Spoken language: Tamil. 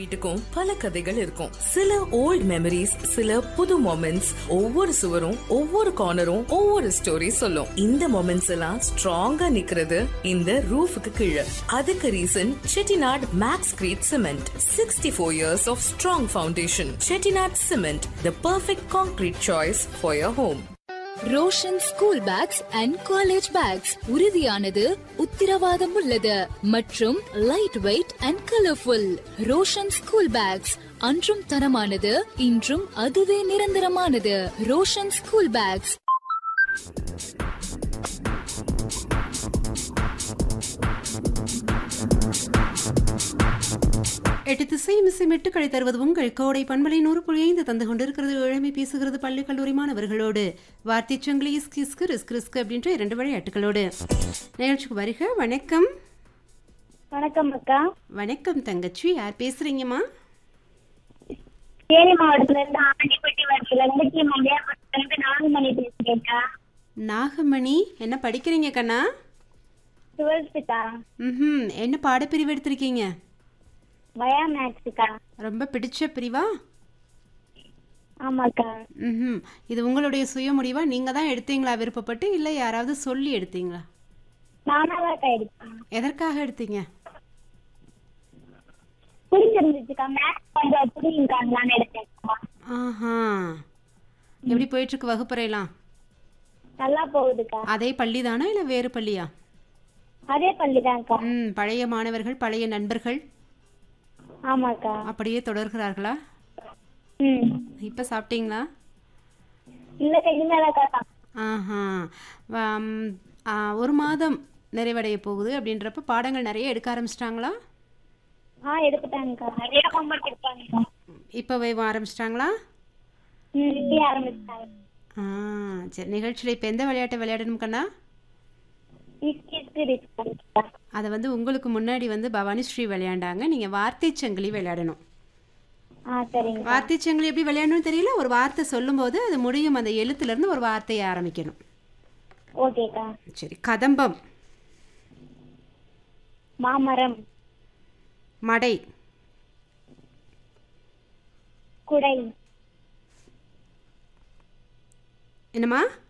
வீட்டுக்கும் பல கதைகள் இருக்கும் சில ஓல்ட் மெமரிஸ் சில புது மொமெண்ட்ஸ் ஒவ்வொரு சுவரும் ஒவ்வொரு கார்னரும் ஒவ்வொரு ஸ்டோரி சொல்லும் இந்த மொமெண்ட்ஸ் எல்லாம் ஸ்ட்ராங்கா நிக்கிறது இந்த ரூஃபுக்கு கீழே அதுக்கு reason Chettinad Maxcrete cement sixty four years of strong foundation Chettinad cement the perfect concrete choice for your home Roshan school bags and college bags உறுதியானது உத்திரவாதம் உள்ளது மற்றும் light weight and colourful Roshan school bags அன்றும் தரமானது இன்றும் அதுவே நிரந்தரமானது ரோஷன் ஸ்கூல் பேக்ஸ் எட்டு திசை மிசை மெட்டுக்களை தருவது உங்கள் கோடை பண்பலை நூறு புள்ளி ஐந்து தந்து கொண்டிருக்கிறது இளமை பேசுகிறது பள்ளி கல்லூரி மாணவர்களோடு வார்த்தை சங்கிலி இஸ்கு இஸ்கு ரிஸ்க் ரிஸ்க் அப்படின்ற இரண்டு விளையாட்டுகளோடு நிகழ்ச்சிக்கு வருக வணக்கம் வணக்கம் அக்கா வணக்கம் தங்கச்சி யார் பேசுறீங்கம்மா தேனி மாவட்டத்துல இருந்து ஆண்டிப்பட்டி வரையில இருந்து மலையாளத்துல இருந்து நாகமணி பேசுறேன்க்கா நாகமணி என்ன படிக்கிறீங்க கண்ணா டுவெல்த்துக்கா ம் என்ன பாடப்பிரிவு எடுத்திருக்கீங்க பயா மேக்ஸுக்கா ரொம்ப பிடிச்ச பிரிவா ஆமாக்கா ம் இது உங்களுடைய சுய முடிவா நீங்கள் தான் எடுத்தீங்களா விருப்பப்பட்டு இல்லை யாராவது சொல்லி எடுத்தீங்களா நானாவாக்கா எடுத்தேன் எதற்காக எடுத்தீங்க பிடிச்சிருந்துச்சுக்கா மேக்ஸ் கொஞ்சம் புரியுங்காங்களான்னு எடுத்தேன்க்கா ஆஹா எப்படி போயிட்டுருக்கு வகுப்பறையெல்லாம் நல்லா போகுதுக்கா அதே பள்ளி தானா இல்லை வேறு பள்ளியா அதே பள்ளிதான்க்கா ம் பழைய மாணவர்கள் பழைய நண்பர்கள் ஆமாக்கா அப்படியே தொடர்கிறார்களா ம் இப்போ சாப்பிட்டீங்களா இல்லக்கா இனிமேலாக்கா சாப்பிட்டேன். ஆஹா வம், ஆ, ஒரு மாதம் நிறைவடைய போகுது அப்படின்றப்ப பாடங்கள் நிறைய எடுக்க ஆரம்பிச்சிட்டாங்களா ஆ எடுத்துட்டாங்கக்கா நிறைய ஹோம்ஒர்க் எடுத்தாங்கக்கா இப்போவே ஆரம்பிச்சிட்டாங்களா ம் இப்பயே ஆரம்பிச்சிட்டாங்க ஆ சரி நிகழ்ச்சியில் இப்போ எந்த விளையாட்டை விளையாடணும் கண்ணா இஸ்கி இஸ்கி ரிஸ்க் அதை வந்து உங்களுக்கு முன்னாடி வந்து பவானி ஸ்ரீ விளையாண்டாங்க நீங்கள் வார்த்தை சங்கிலி விளையாடணும் ஆ சரிங்க வார்த்தை சங்கிலி எப்படி விளையாடணும்னு தெரியல ஒரு வார்த்தை சொல்லும்போது அது முடியும் அந்த எழுத்துலேருந்து ஒரு வார்த்தையை ஆரம்பிக்கணும் ஓகேக்கா சரி கதம்பம் மாமரம் மடை குடை என்னம்மா